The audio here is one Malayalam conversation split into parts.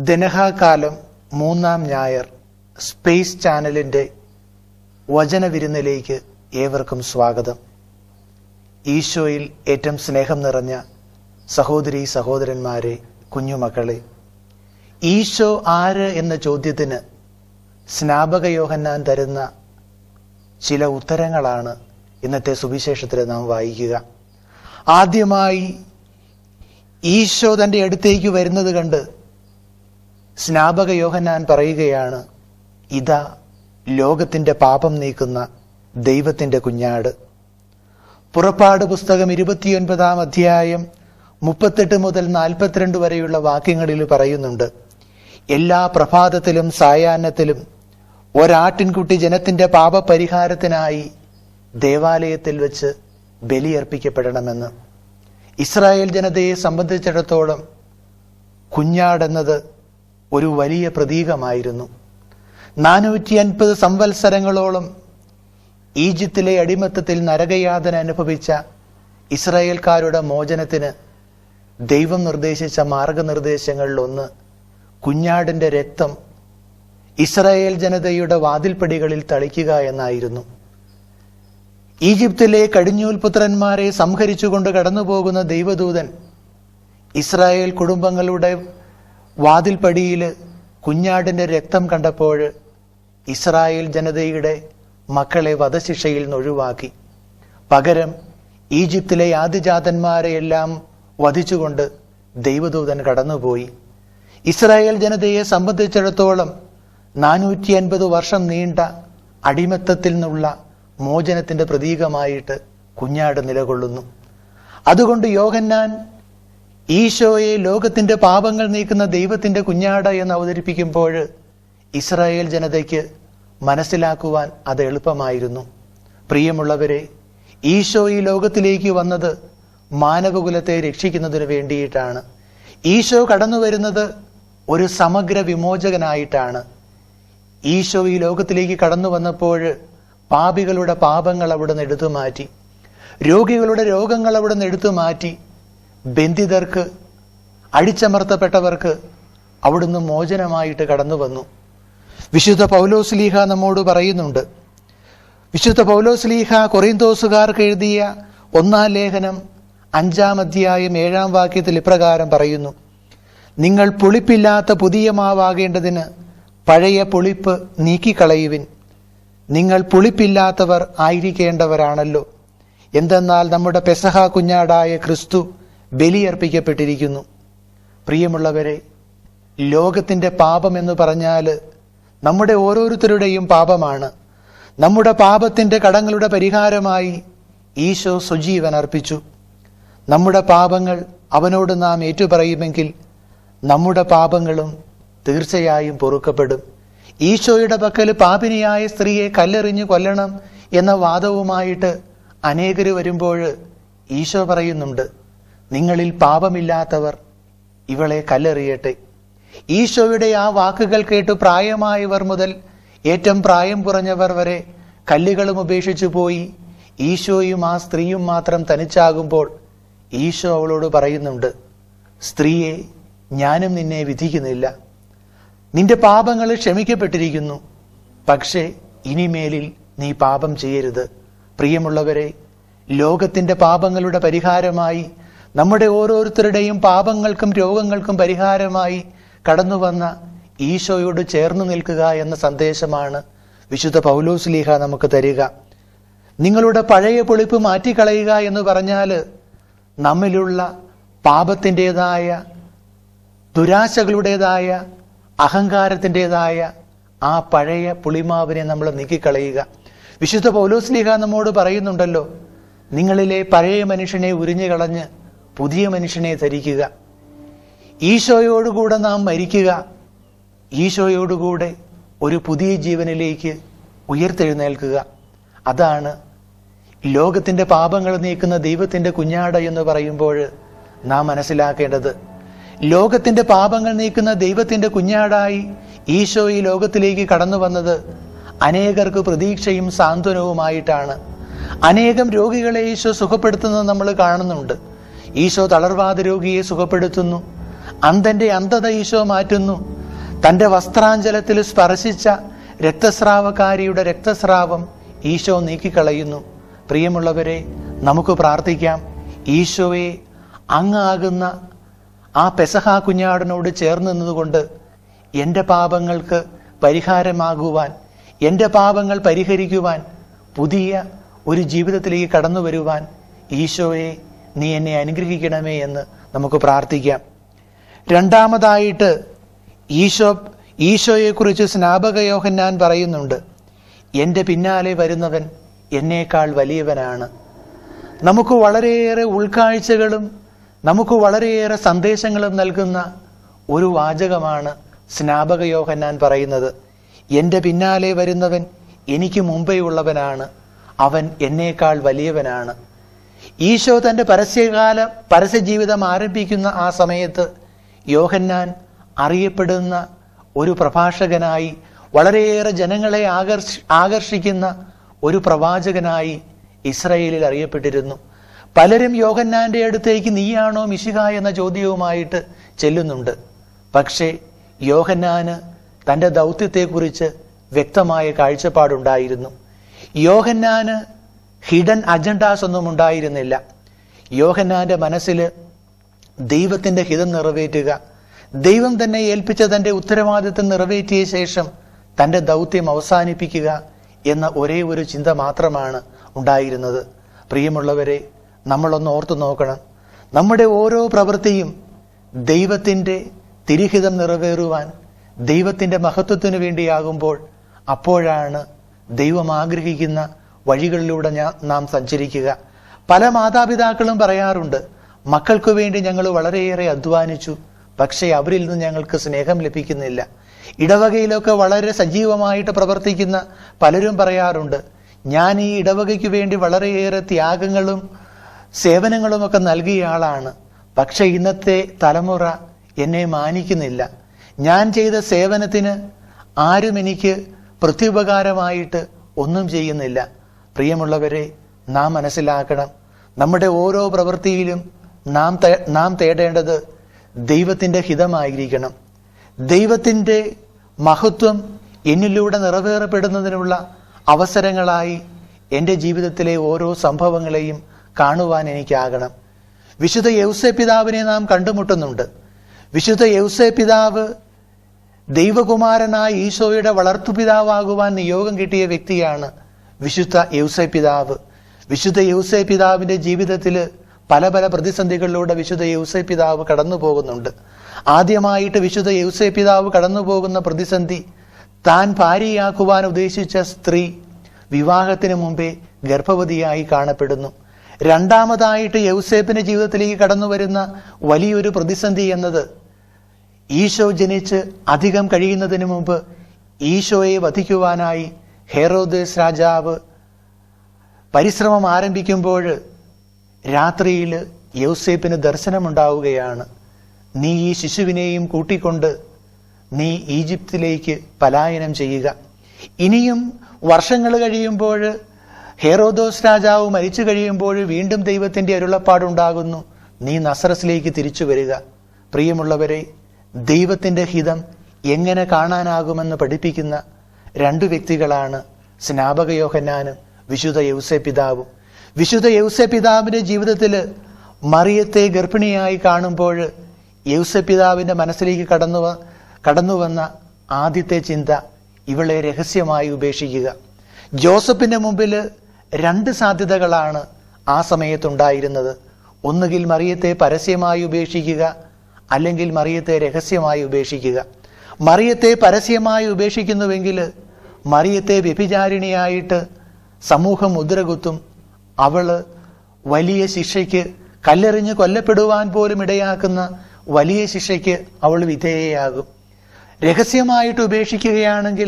ദനഹാകാലം മൂന്നാം ഞായർ സ്പേസ് ചാനലിന്റെ വചനവിരുന്നിലേക്ക് ഏവർക്കും സ്വാഗതം ഈശോയിൽ ഏറ്റവും സ്നേഹം നിറഞ്ഞ സഹോദരി സഹോദരന്മാരെ കുഞ്ഞുമക്കളെ ഈശോ ആര് എന്ന ചോദ്യത്തിന് സ്നാപക യോഹന്നാൻ തരുന്ന ചില ഉത്തരങ്ങളാണ് ഇന്നത്തെ സുവിശേഷത്തിൽ നാം വായിക്കുക ആദ്യമായി ഈശോ തന്റെ അടുത്തേക്ക് വരുന്നത് കണ്ട് സ്നാപക യോഹന്നാൻ പറയുകയാണ് ഇതാ ലോകത്തിന്റെ പാപം നീക്കുന്ന ദൈവത്തിന്റെ കുഞ്ഞാട് പുറപ്പാട് പുസ്തകം ഇരുപത്തിയൊൻപതാം അധ്യായം മുപ്പത്തെട്ട് മുതൽ നാൽപ്പത്തിരണ്ട് വരെയുള്ള വാക്യങ്ങളിൽ പറയുന്നുണ്ട് എല്ലാ പ്രഭാതത്തിലും സായാഹ്നത്തിലും ഒരാട്ടിൻകുട്ടി ജനത്തിന്റെ പാപപരിഹാരത്തിനായി ദേവാലയത്തിൽ വെച്ച് ബലിയർപ്പിക്കപ്പെടണമെന്ന് ഇസ്രായേൽ ജനതയെ സംബന്ധിച്ചിടത്തോളം കുഞ്ഞാടെന്നത് ഒരു വലിയ പ്രതീകമായിരുന്നു നാനൂറ്റി അൻപത് സംവത്സരങ്ങളോളം ഈജിപ്തിലെ അടിമത്തത്തിൽ നരകയാതന അനുഭവിച്ച ഇസ്രായേൽക്കാരുടെ മോചനത്തിന് ദൈവം നിർദ്ദേശിച്ച മാർഗനിർദ്ദേശങ്ങളിൽ ഒന്ന് കുഞ്ഞാടിന്റെ രക്തം ഇസ്രായേൽ ജനതയുടെ വാതിൽപ്പടികളിൽ തളിക്കുക എന്നായിരുന്നു ഈജിപ്തിലെ കടിഞ്ഞൂൽ പുത്രന്മാരെ സംഹരിച്ചുകൊണ്ട് കടന്നുപോകുന്ന ദൈവദൂതൻ ഇസ്രായേൽ കുടുംബങ്ങളുടെ വാതിൽപ്പടിയിൽ കുഞ്ഞാടിന്റെ രക്തം കണ്ടപ്പോൾ ഇസ്രായേൽ ജനതയുടെ മക്കളെ വധശിക്ഷയിൽ നിന്ന് ഒഴിവാക്കി പകരം ഈജിപ്തിലെ ആദിജാതന്മാരെയെല്ലാം വധിച്ചുകൊണ്ട് ദൈവദൂതൻ കടന്നുപോയി ഇസ്രായേൽ ജനതയെ സംബന്ധിച്ചിടത്തോളം നാനൂറ്റി അൻപത് വർഷം നീണ്ട അടിമത്തത്തിൽ നിന്നുള്ള മോചനത്തിന്റെ പ്രതീകമായിട്ട് കുഞ്ഞാട് നിലകൊള്ളുന്നു അതുകൊണ്ട് യോഹന്നാൻ ഈശോയെ ലോകത്തിന്റെ പാപങ്ങൾ നീക്കുന്ന ദൈവത്തിന്റെ കുഞ്ഞാട് എന്ന് അവതരിപ്പിക്കുമ്പോൾ ഇസ്രായേൽ ജനതയ്ക്ക് മനസ്സിലാക്കുവാൻ അത് എളുപ്പമായിരുന്നു പ്രിയമുള്ളവരെ ഈശോ ഈ ലോകത്തിലേക്ക് വന്നത് മാനവകുലത്തെ രക്ഷിക്കുന്നതിന് വേണ്ടിയിട്ടാണ് ഈശോ കടന്നു വരുന്നത് ഒരു സമഗ്ര വിമോചകനായിട്ടാണ് ഈശോ ഈ ലോകത്തിലേക്ക് കടന്നു വന്നപ്പോൾ പാപികളുടെ പാപങ്ങൾ അവിടുന്ന് എടുത്തു മാറ്റി രോഗികളുടെ രോഗങ്ങൾ അവിടുന്ന് എടുത്തു മാറ്റി ബന്ധിതർക്ക് അടിച്ചമർത്തപ്പെട്ടവർക്ക് അവിടുന്ന് മോചനമായിട്ട് കടന്നു വന്നു വിശുദ്ധ പൗലോസ്ലീഹ നമ്മോട് പറയുന്നുണ്ട് വിശുദ്ധ പൗലോസ്ലീഹ കൊറിന്തോസുകാർക്ക് എഴുതിയ ഒന്നാം ലേഖനം അഞ്ചാം അധ്യായം ഏഴാം വാക്യത്തിൽ ഇപ്രകാരം പറയുന്നു നിങ്ങൾ പുളിപ്പില്ലാത്ത പുതിയ മാവാകേണ്ടതിന് പഴയ പുളിപ്പ് നീക്കിക്കളയുവിൻ നിങ്ങൾ പുളിപ്പില്ലാത്തവർ ആയിരിക്കേണ്ടവരാണല്ലോ എന്തെന്നാൽ നമ്മുടെ പെസഹ കുഞ്ഞാടായ ക്രിസ്തു ബലിയർപ്പിക്കപ്പെട്ടിരിക്കുന്നു പ്രിയമുള്ളവരെ ലോകത്തിന്റെ പാപം എന്ന് പറഞ്ഞാൽ നമ്മുടെ ഓരോരുത്തരുടെയും പാപമാണ് നമ്മുടെ പാപത്തിന്റെ കടങ്ങളുടെ പരിഹാരമായി ഈശോ സുജീവൻ അർപ്പിച്ചു നമ്മുടെ പാപങ്ങൾ അവനോട് നാം ഏറ്റുപറയുമെങ്കിൽ നമ്മുടെ പാപങ്ങളും തീർച്ചയായും പൊറുക്കപ്പെടും ഈശോയുടെ പക്കൽ പാപിനിയായ സ്ത്രീയെ കല്ലെറിഞ്ഞു കൊല്ലണം എന്ന വാദവുമായിട്ട് അനേകര് വരുമ്പോൾ ഈശോ പറയുന്നുണ്ട് നിങ്ങളിൽ പാപമില്ലാത്തവർ ഇവളെ കല്ലെറിയട്ടെ ഈശോയുടെ ആ വാക്കുകൾ കേട്ട് പ്രായമായവർ മുതൽ ഏറ്റവും പ്രായം കുറഞ്ഞവർ വരെ കല്ലുകളും ഉപേക്ഷിച്ചു പോയി ഈശോയും ആ സ്ത്രീയും മാത്രം തനിച്ചാകുമ്പോൾ ഈശോ അവളോട് പറയുന്നുണ്ട് സ്ത്രീയെ ഞാനും നിന്നെ വിധിക്കുന്നില്ല നിന്റെ പാപങ്ങൾ ക്ഷമിക്കപ്പെട്ടിരിക്കുന്നു പക്ഷേ ഇനിമേലിൽ നീ പാപം ചെയ്യരുത് പ്രിയമുള്ളവരെ ലോകത്തിന്റെ പാപങ്ങളുടെ പരിഹാരമായി നമ്മുടെ ഓരോരുത്തരുടെയും പാപങ്ങൾക്കും രോഗങ്ങൾക്കും പരിഹാരമായി കടന്നു വന്ന ഈശോയോട് ചേർന്ന് നിൽക്കുക എന്ന സന്ദേശമാണ് വിശുദ്ധ പൗലോസ്ലീഹ നമുക്ക് തരിക നിങ്ങളുടെ പഴയ പൊളിപ്പ് മാറ്റിക്കളയുക എന്ന് പറഞ്ഞാൽ നമ്മിലുള്ള പാപത്തിൻ്റെതായ ദുരാശകളുടേതായ അഹങ്കാരത്തിൻ്റെതായ ആ പഴയ പുളിമാവിനെ നമ്മൾ നീക്കിക്കളയുക വിശുദ്ധ പൗലോസ്ലിഹ നമ്മോട് പറയുന്നുണ്ടല്ലോ നിങ്ങളിലെ പഴയ മനുഷ്യനെ ഉരിഞ്ഞു കളഞ്ഞ് പുതിയ മനുഷ്യനെ ധരിക്കുക ഈശോയോടുകൂടെ നാം മരിക്കുക ഈശോയോടുകൂടെ ഒരു പുതിയ ജീവനിലേക്ക് ഉയർത്തെഴുന്നേൽക്കുക അതാണ് ലോകത്തിന്റെ പാപങ്ങൾ നീക്കുന്ന ദൈവത്തിന്റെ കുഞ്ഞാട എന്ന് പറയുമ്പോൾ നാം മനസ്സിലാക്കേണ്ടത് ലോകത്തിന്റെ പാപങ്ങൾ നീക്കുന്ന ദൈവത്തിന്റെ കുഞ്ഞാടായി ഈശോ ഈ ലോകത്തിലേക്ക് കടന്നു വന്നത് അനേകർക്ക് പ്രതീക്ഷയും സാന്ത്വനവുമായിട്ടാണ് അനേകം രോഗികളെ ഈശോ സുഖപ്പെടുത്തുന്നത് നമ്മൾ കാണുന്നുണ്ട് ഈശോ തളർവാദ രോഗിയെ സുഖപ്പെടുത്തുന്നു അന്ധന്റെ അന്ധത ഈശോ മാറ്റുന്നു തന്റെ വസ്ത്രാഞ്ചലത്തിൽ സ്പർശിച്ച രക്തസ്രാവക്കാരിയുടെ രക്തസ്രാവം ഈശോ നീക്കിക്കളയുന്നു പ്രിയമുള്ളവരെ നമുക്ക് പ്രാർത്ഥിക്കാം ഈശോയെ അങ്ങാകുന്ന ആ പെസഹ കുഞ്ഞാടിനോട് ചേർന്ന് നിന്നുകൊണ്ട് എൻ്റെ പാപങ്ങൾക്ക് പരിഹാരമാകുവാൻ എൻ്റെ പാപങ്ങൾ പരിഹരിക്കുവാൻ പുതിയ ഒരു ജീവിതത്തിലേക്ക് കടന്നു വരുവാൻ ഈശോയെ നീ എന്നെ അനുഗ്രഹിക്കണമേ എന്ന് നമുക്ക് പ്രാർത്ഥിക്കാം രണ്ടാമതായിട്ട് ഈശോ ഈശോയെക്കുറിച്ച് സ്നാപക യോഹന്നാൻ പറയുന്നുണ്ട് എൻ്റെ പിന്നാലെ വരുന്നവൻ എന്നേക്കാൾ വലിയവനാണ് നമുക്ക് വളരെയേറെ ഉൾക്കാഴ്ചകളും നമുക്ക് വളരെയേറെ സന്ദേശങ്ങളും നൽകുന്ന ഒരു വാചകമാണ് സ്നാപക യോഹന്നാൻ പറയുന്നത് എൻ്റെ പിന്നാലെ വരുന്നവൻ എനിക്ക് മുമ്പേ ഉള്ളവനാണ് അവൻ എന്നേക്കാൾ വലിയവനാണ് ഈശോ തൻ്റെ പരസ്യകാല പരസ്യജീവിതം ആരംഭിക്കുന്ന ആ സമയത്ത് യോഹന്നാൻ അറിയപ്പെടുന്ന ഒരു പ്രഭാഷകനായി വളരെയേറെ ജനങ്ങളെ ആകർഷി ആകർഷിക്കുന്ന ഒരു പ്രവാചകനായി ഇസ്രയേലിൽ അറിയപ്പെട്ടിരുന്നു പലരും യോഹന്നാന്റെ അടുത്തേക്ക് നീയാണോ മിശിക എന്ന ചോദ്യവുമായിട്ട് ചെല്ലുന്നുണ്ട് പക്ഷേ യോഹന്നാന് തൻ്റെ ദൗത്യത്തെക്കുറിച്ച് വ്യക്തമായ കാഴ്ചപ്പാടുണ്ടായിരുന്നു യോഹന്നാന് ഹിഡൻ അജണ്ടാസ് ഒന്നും ഉണ്ടായിരുന്നില്ല യോഹന്നാന്റെ മനസ്സിൽ ദൈവത്തിന്റെ ഹിതം നിറവേറ്റുക ദൈവം തന്നെ ഏൽപ്പിച്ച തന്റെ ഉത്തരവാദിത്തം നിറവേറ്റിയ ശേഷം തന്റെ ദൗത്യം അവസാനിപ്പിക്കുക എന്ന ഒരേ ഒരു ചിന്ത മാത്രമാണ് ഉണ്ടായിരുന്നത് പ്രിയമുള്ളവരെ നമ്മളൊന്ന് ഓർത്തു നോക്കണം നമ്മുടെ ഓരോ പ്രവൃത്തിയും ദൈവത്തിന്റെ തിരിഹിതം നിറവേറുവാൻ ദൈവത്തിന്റെ മഹത്വത്തിനു വേണ്ടിയാകുമ്പോൾ അപ്പോഴാണ് ദൈവം ആഗ്രഹിക്കുന്ന വഴികളിലൂടെ ഞാ- നാം സഞ്ചരിക്കുക പല മാതാപിതാക്കളും പറയാറുണ്ട് മക്കൾക്ക് വേണ്ടി ഞങ്ങൾ വളരെയേറെ അധ്വാനിച്ചു പക്ഷേ അവരിൽ നിന്ന് ഞങ്ങൾക്ക് സ്നേഹം ലഭിക്കുന്നില്ല ഇടവകയിലൊക്കെ വളരെ സജീവമായിട്ട് പ്രവർത്തിക്കുന്ന പലരും പറയാറുണ്ട് ഞാൻ ഈ ഇടവകയ്ക്ക് വേണ്ടി വളരെയേറെ ത്യാഗങ്ങളും സേവനങ്ങളുമൊക്കെ നൽകിയ ആളാണ് പക്ഷെ ഇന്നത്തെ തലമുറ എന്നെ മാനിക്കുന്നില്ല ഞാൻ ചെയ്ത സേവനത്തിന് ആരും എനിക്ക് പ്രത്യുപകാരമായിട്ട് ഒന്നും ചെയ്യുന്നില്ല പ്രിയമുള്ളവരെ നാം മനസ്സിലാക്കണം നമ്മുടെ ഓരോ പ്രവൃത്തിയിലും നാം തേ- നാം തേടേണ്ടത് ദൈവത്തിന്റെ ഹിതമായിരിക്കണം ദൈവത്തിന്റെ മഹത്വം എന്നിലൂടെ നിറവേറപ്പെടുന്നതിനുള്ള അവസരങ്ങളായി എൻ്റെ ജീവിതത്തിലെ ഓരോ സംഭവങ്ങളെയും കാണുവാൻ എനിക്കാകണം വിശുദ്ധ യൗസേ പിതാവിനെ നാം കണ്ടുമുട്ടുന്നുണ്ട് വിശുദ്ധ യൗസേ പിതാവ് ദൈവകുമാരനായ ഈശോയുടെ വളർത്തുപിതാവാകുവാൻ നിയോഗം കിട്ടിയ വ്യക്തിയാണ് വിശുദ്ധ യൗസേ പിതാവ് വിശുദ്ധ യൗസേ പിതാവിന്റെ ജീവിതത്തിൽ പല പല പ്രതിസന്ധികളിലൂടെ വിശുദ്ധ യൗസേ പിതാവ് കടന്നു പോകുന്നുണ്ട് ആദ്യമായിട്ട് വിശുദ്ധ യൗസേ പിതാവ് കടന്നു പോകുന്ന പ്രതിസന്ധി താൻ ഭാര്യയാക്കുവാൻ ഉദ്ദേശിച്ച സ്ത്രീ വിവാഹത്തിന് മുമ്പേ ഗർഭവതിയായി കാണപ്പെടുന്നു രണ്ടാമതായിട്ട് യൗസേപ്പിന്റെ ജീവിതത്തിലേക്ക് കടന്നു വരുന്ന വലിയൊരു പ്രതിസന്ധി എന്നത് ഈശോ ജനിച്ച് അധികം കഴിയുന്നതിന് മുമ്പ് ഈശോയെ വധിക്കുവാനായി ഹെറോദേസ് രാജാവ് പരിശ്രമം ആരംഭിക്കുമ്പോൾ രാത്രിയിൽ യൗസേപ്പിന് ദർശനമുണ്ടാവുകയാണ് നീ ഈ ശിശുവിനെയും കൂട്ടിക്കൊണ്ട് നീ ഈജിപ്തിലേക്ക് പലായനം ചെയ്യുക ഇനിയും വർഷങ്ങൾ കഴിയുമ്പോൾ ഹെറോദോസ് രാജാവ് മരിച്ചു കഴിയുമ്പോൾ വീണ്ടും ദൈവത്തിന്റെ അരുളപ്പാടുണ്ടാകുന്നു നീ നസറസിലേക്ക് തിരിച്ചു വരിക പ്രിയമുള്ളവരെ ദൈവത്തിന്റെ ഹിതം എങ്ങനെ കാണാനാകുമെന്ന് പഠിപ്പിക്കുന്ന രണ്ടു വ്യക്തികളാണ് സ്നാപക യോഹന്നാനും വിശുദ്ധ യൗസെ പിതാവും വിശുദ്ധ യൗസെ പിതാവിന്റെ ജീവിതത്തിൽ മറിയത്തെ ഗർഭിണിയായി കാണുമ്പോൾ യൗസെ പിതാവിന്റെ മനസ്സിലേക്ക് കടന്നു വ- കടന്നു വന്ന ആദ്യത്തെ ചിന്ത ഇവളെ രഹസ്യമായി ഉപേക്ഷിക്കുക ജോസഫിന്റെ മുമ്പിൽ രണ്ട് സാധ്യതകളാണ് ആ സമയത്തുണ്ടായിരുന്നത് ഒന്നുകിൽ മറിയത്തെ പരസ്യമായി ഉപേക്ഷിക്കുക അല്ലെങ്കിൽ മറിയത്തെ രഹസ്യമായി ഉപേക്ഷിക്കുക മറിയത്തെ പരസ്യമായി ഉപേക്ഷിക്കുന്നുവെങ്കിൽ മറിയത്തെ വ്യഭിചാരിണിയായിട്ട് സമൂഹം മുദ്രകുത്തും അവള് വലിയ ശിക്ഷയ്ക്ക് കല്ലെറിഞ്ഞ് കൊല്ലപ്പെടുവാൻ പോലും ഇടയാക്കുന്ന വലിയ ശിക്ഷയ്ക്ക് അവൾ വിധേയയാകും രഹസ്യമായിട്ട് ഉപേക്ഷിക്കുകയാണെങ്കിൽ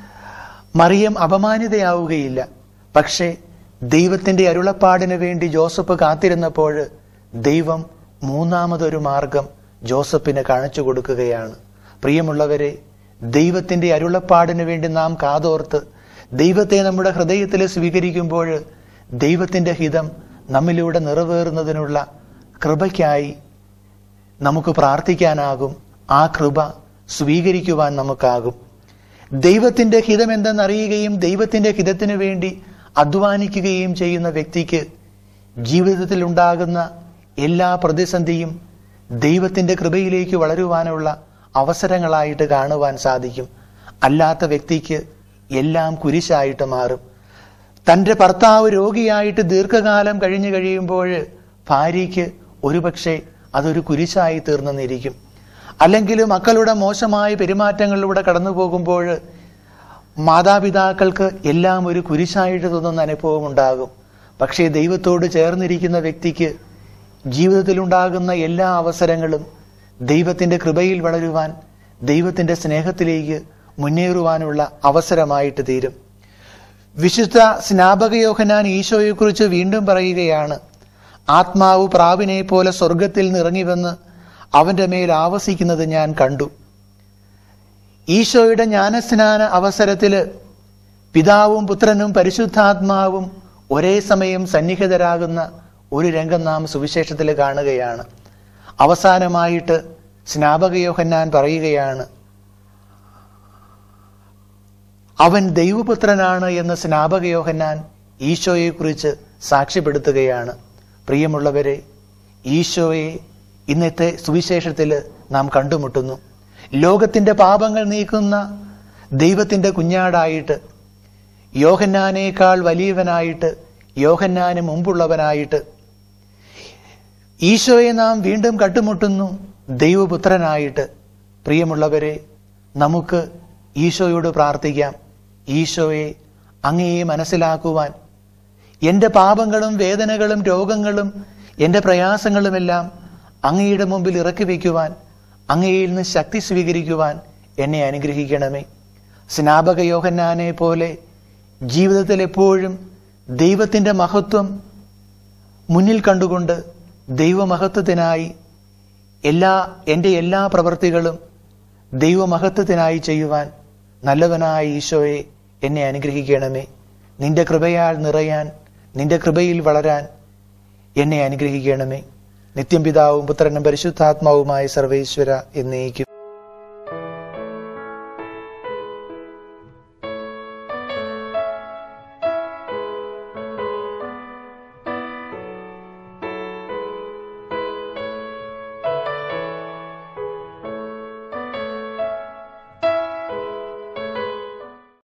മറിയം അപമാനിതയാവുകയില്ല പക്ഷേ ദൈവത്തിന്റെ അരുളപ്പാടിന് വേണ്ടി ജോസഫ് കാത്തിരുന്നപ്പോൾ ദൈവം മൂന്നാമതൊരു മാർഗം ജോസഫിന് കാണിച്ചു കൊടുക്കുകയാണ് പ്രിയമുള്ളവരെ ദൈവത്തിന്റെ അരുളപ്പാടിന് വേണ്ടി നാം കാതോർത്ത് ദൈവത്തെ നമ്മുടെ ഹൃദയത്തിൽ സ്വീകരിക്കുമ്പോൾ ദൈവത്തിന്റെ ഹിതം നമ്മിലൂടെ നിറവേറുന്നതിനുള്ള കൃപയ്ക്കായി നമുക്ക് പ്രാർത്ഥിക്കാനാകും ആ കൃപ സ്വീകരിക്കുവാൻ നമുക്കാകും ദൈവത്തിന്റെ ഹിതം എന്തെന്നറിയുകയും ദൈവത്തിന്റെ ഹിതത്തിനു വേണ്ടി അധ്വാനിക്കുകയും ചെയ്യുന്ന വ്യക്തിക്ക് ജീവിതത്തിൽ ഉണ്ടാകുന്ന എല്ലാ പ്രതിസന്ധിയും ദൈവത്തിന്റെ കൃപയിലേക്ക് വളരുവാനുള്ള അവസരങ്ങളായിട്ട് കാണുവാൻ സാധിക്കും അല്ലാത്ത വ്യക്തിക്ക് എല്ലാം കുരിശായിട്ട് മാറും തന്റെ ഭർത്താവ് രോഗിയായിട്ട് ദീർഘകാലം കഴിഞ്ഞു കഴിയുമ്പോൾ ഭാര്യയ്ക്ക് ഒരുപക്ഷെ അതൊരു കുരിശായി തീർന്നെന്നിരിക്കും അല്ലെങ്കിൽ മക്കളുടെ മോശമായ പെരുമാറ്റങ്ങളിലൂടെ കടന്നു പോകുമ്പോൾ മാതാപിതാക്കൾക്ക് എല്ലാം ഒരു കുരിശായിട്ട് തോന്നുന്ന അനുഭവം ഉണ്ടാകും പക്ഷേ ദൈവത്തോട് ചേർന്നിരിക്കുന്ന വ്യക്തിക്ക് ജീവിതത്തിലുണ്ടാകുന്ന എല്ലാ അവസരങ്ങളും ദൈവത്തിന്റെ കൃപയിൽ വളരുവാൻ ദൈവത്തിന്റെ സ്നേഹത്തിലേക്ക് മുന്നേറുവാനുള്ള അവസരമായിട്ട് തീരും വിശുദ്ധ സ്നാപക യോഹനാൻ ഈശോയെക്കുറിച്ച് വീണ്ടും പറയുകയാണ് ആത്മാവ് പ്രാവിനെ പോലെ സ്വർഗത്തിൽ നിറങ്ങി വന്ന് അവന്റെ മേൽ ആവസിക്കുന്നത് ഞാൻ കണ്ടു ഈശോയുടെ ജ്ഞാനസ്നാന അവസരത്തില് പിതാവും പുത്രനും പരിശുദ്ധാത്മാവും ഒരേ സമയം സന്നിഹിതരാകുന്ന ഒരു രംഗം നാം സുവിശേഷത്തിൽ കാണുകയാണ് അവസാനമായിട്ട് സ്നാപക യോഹന്നാൻ പറയുകയാണ് അവൻ ദൈവപുത്രനാണ് എന്ന് സ്നാപക യോഹന്നാൻ ഈശോയെക്കുറിച്ച് സാക്ഷ്യപ്പെടുത്തുകയാണ് പ്രിയമുള്ളവരെ ഈശോയെ ഇന്നത്തെ സുവിശേഷത്തിൽ നാം കണ്ടുമുട്ടുന്നു ലോകത്തിന്റെ പാപങ്ങൾ നീക്കുന്ന ദൈവത്തിന്റെ കുഞ്ഞാടായിട്ട് യോഹന്നാനേക്കാൾ വലിയവനായിട്ട് യോഹന്നാന് മുമ്പുള്ളവനായിട്ട് ഈശോയെ നാം വീണ്ടും കണ്ടുമുട്ടുന്നു ദൈവപുത്രനായിട്ട് പ്രിയമുള്ളവരെ നമുക്ക് ഈശോയോട് പ്രാർത്ഥിക്കാം ഈശോയെ അങ്ങയെ മനസ്സിലാക്കുവാൻ എൻ്റെ പാപങ്ങളും വേദനകളും രോഗങ്ങളും എൻ്റെ പ്രയാസങ്ങളുമെല്ലാം അങ്ങയുടെ മുമ്പിൽ ഇറക്കി വയ്ക്കുവാൻ അങ്ങയിൽ നിന്ന് ശക്തി സ്വീകരിക്കുവാൻ എന്നെ അനുഗ്രഹിക്കണമേ സ്നാപക യോഹന്നാനെ പോലെ ജീവിതത്തിൽ എപ്പോഴും ദൈവത്തിൻ്റെ മഹത്വം മുന്നിൽ കണ്ടുകൊണ്ട് ദൈവമഹത്വത്തിനായി എല്ലാ എൻ്റെ എല്ലാ പ്രവൃത്തികളും ദൈവമഹത്വത്തിനായി ചെയ്യുവാൻ നല്ലവനായ ഈശോയെ എന്നെ അനുഗ്രഹിക്കണമേ നിന്റെ കൃപയാൽ നിറയാൻ നിന്റെ കൃപയിൽ വളരാൻ എന്നെ അനുഗ്രഹിക്കണമേ നിത്യം പിതാവും പുത്രനും പരിശുദ്ധാത്മാവുമായ സർവേശ്വര എന്നേക്കും